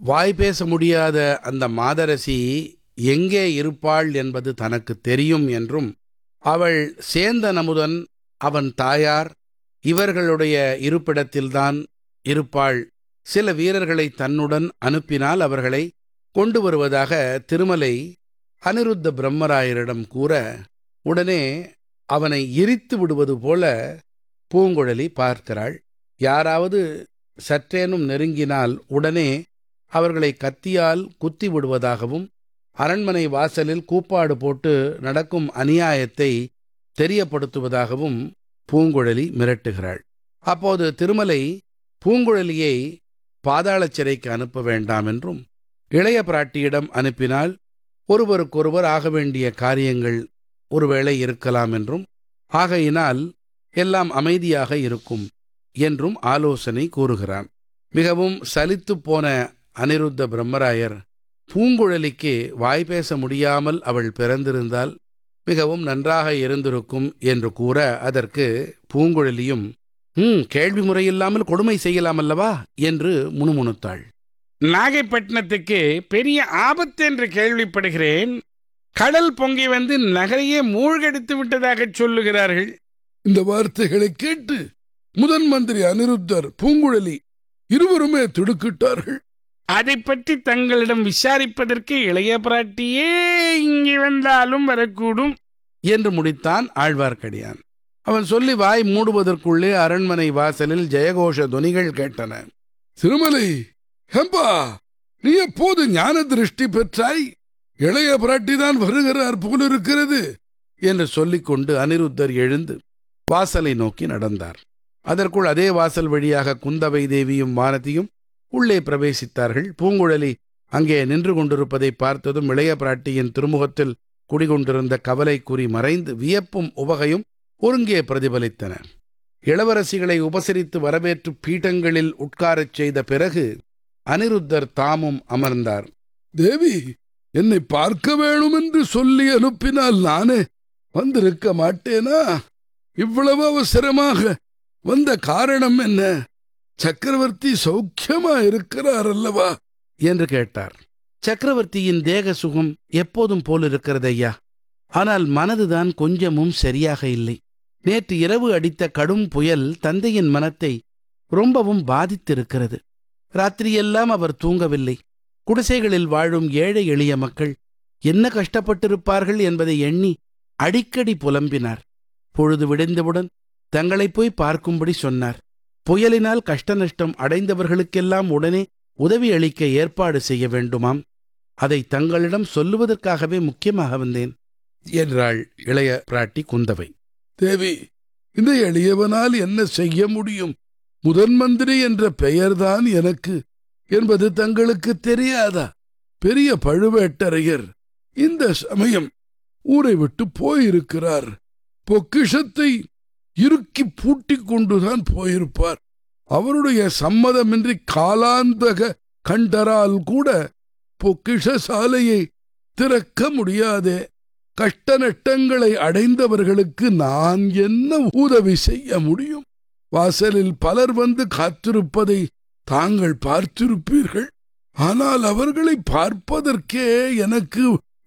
வாய் பேச முடியாத அந்த மாதரசி எங்கே இருப்பாள் என்பது தனக்கு தெரியும் என்றும் அவள் சேந்தன் அமுதன் அவன் தாயார் இவர்களுடைய இருப்பிடத்தில்தான் இருப்பாள் சில வீரர்களை தன்னுடன் அனுப்பினால் அவர்களை கொண்டு வருவதாக திருமலை அனிருத்த பிரம்மராயரிடம் கூற உடனே அவனை எரித்து விடுவது போல பூங்குழலி பார்க்கிறாள் யாராவது சற்றேனும் நெருங்கினால் உடனே அவர்களை கத்தியால் குத்தி விடுவதாகவும் அரண்மனை வாசலில் கூப்பாடு போட்டு நடக்கும் அநியாயத்தை தெரியப்படுத்துவதாகவும் பூங்குழலி மிரட்டுகிறாள் அப்போது திருமலை பூங்குழலியை பாதாள சிறைக்கு அனுப்ப வேண்டாம் என்றும் இளைய பிராட்டியிடம் அனுப்பினால் ஒருவருக்கொருவர் ஆக வேண்டிய காரியங்கள் ஒருவேளை இருக்கலாம் என்றும் ஆகையினால் எல்லாம் அமைதியாக இருக்கும் என்றும் ஆலோசனை கூறுகிறான் மிகவும் சலித்துப் போன அனிருத்த பிரம்மராயர் பூங்குழலிக்கு வாய் பேச முடியாமல் அவள் பிறந்திருந்தால் மிகவும் நன்றாக இருந்திருக்கும் என்று கூற அதற்கு பூங்குழலியும் ம் கேள்வி முறையில்லாமல் கொடுமை செய்யலாம் அல்லவா என்று முணுமுணுத்தாள் நாகைப்பட்டினத்துக்கு பெரிய ஆபத்து என்று கேள்விப்படுகிறேன் கடல் பொங்கி வந்து நகரையே மூழ்கடித்து விட்டதாக சொல்லுகிறார்கள் இந்த வார்த்தைகளை கேட்டு முதன் மந்திரி அனிருத்தர் பூங்குழலி இருவருமே திடுக்கிட்டார்கள் அதை பற்றி தங்களிடம் விசாரிப்பதற்கு இளைய பிராட்டியே இங்கே வந்தாலும் வரக்கூடும் என்று முடித்தான் ஆழ்வார்க்கடியான் அவன் சொல்லி வாய் மூடுவதற்குள்ளே அரண்மனை வாசலில் ஜெயகோஷ துனிகள் கேட்டன திருமலை ஹெம்பா நீ எப்போது ஞான திருஷ்டி பெற்றாய் இளைய பிராட்டிதான் வருகிறார் போலிருக்கிறது என்று சொல்லிக்கொண்டு அனிருத்தர் எழுந்து வாசலை நோக்கி நடந்தார் அதற்குள் அதே வாசல் வழியாக குந்தவை தேவியும் வானதியும் உள்ளே பிரவேசித்தார்கள் பூங்குழலி அங்கே நின்று கொண்டிருப்பதை பார்த்ததும் இளைய பிராட்டியின் திருமுகத்தில் குடிகொண்டிருந்த கவலை குறி மறைந்து வியப்பும் உவகையும் ஒருங்கே பிரதிபலித்தன இளவரசிகளை உபசரித்து வரவேற்று பீட்டங்களில் உட்காரச் செய்த பிறகு அனிருத்தர் தாமும் அமர்ந்தார் தேவி என்னை பார்க்க வேணும் என்று சொல்லி அனுப்பினால் நானே வந்திருக்க மாட்டேனா இவ்வளவு அவசரமாக வந்த காரணம் என்ன சக்கரவர்த்தி சௌக்கியமா இருக்கிறார் அல்லவா என்று கேட்டார் சக்கரவர்த்தியின் தேக சுகம் எப்போதும் போல் இருக்கிறது ஐயா ஆனால் மனதுதான் கொஞ்சமும் சரியாக இல்லை நேற்று இரவு அடித்த கடும் புயல் தந்தையின் மனத்தை ரொம்பவும் பாதித்திருக்கிறது ராத்திரியெல்லாம் அவர் தூங்கவில்லை குடிசைகளில் வாழும் ஏழை எளிய மக்கள் என்ன கஷ்டப்பட்டிருப்பார்கள் என்பதை எண்ணி அடிக்கடி புலம்பினார் பொழுது விடிந்தவுடன் தங்களை போய் பார்க்கும்படி சொன்னார் புயலினால் கஷ்ட நஷ்டம் அடைந்தவர்களுக்கெல்லாம் உடனே உதவி அளிக்க ஏற்பாடு செய்ய வேண்டுமாம் அதை தங்களிடம் சொல்லுவதற்காகவே முக்கியமாக வந்தேன் என்றாள் இளைய பிராட்டி குந்தவை தேவி இந்த எளியவனால் என்ன செய்ய முடியும் முதன் மந்திரி என்ற பெயர்தான் எனக்கு என்பது தங்களுக்கு தெரியாதா பெரிய பழுவேட்டரையர் இந்த சமயம் ஊரை விட்டு போயிருக்கிறார் பொக்கிஷத்தை இறுக்கி பூட்டிக் கொண்டுதான் போயிருப்பார் அவருடைய சம்மதமின்றி காலாந்தக கண்டரால் கூட பொக்கிஷ சாலையை திறக்க முடியாதே கஷ்ட நட்டங்களை அடைந்தவர்களுக்கு நான் என்ன உதவி செய்ய முடியும் வாசலில் பலர் வந்து காத்திருப்பதை தாங்கள் பார்த்திருப்பீர்கள் ஆனால் அவர்களை பார்ப்பதற்கே எனக்கு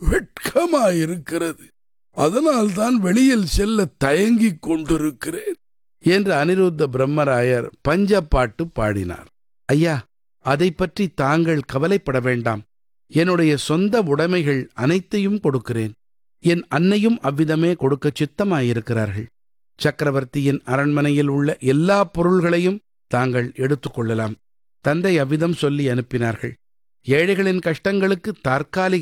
வெட்கமாயிருக்கிறது அதனால் தான் வெளியில் செல்ல தயங்கிக் கொண்டிருக்கிறேன் என்று அனிருத்த பிரம்மராயர் பஞ்சப்பாட்டு பாடினார் ஐயா அதை பற்றி தாங்கள் கவலைப்பட வேண்டாம் என்னுடைய சொந்த உடைமைகள் அனைத்தையும் கொடுக்கிறேன் என் அன்னையும் அவ்விதமே கொடுக்க சித்தமாயிருக்கிறார்கள் சக்கரவர்த்தியின் அரண்மனையில் உள்ள எல்லா பொருள்களையும் தாங்கள் எடுத்துக்கொள்ளலாம் தந்தை அவ்விதம் சொல்லி அனுப்பினார்கள் ஏழைகளின் கஷ்டங்களுக்கு தற்காலிக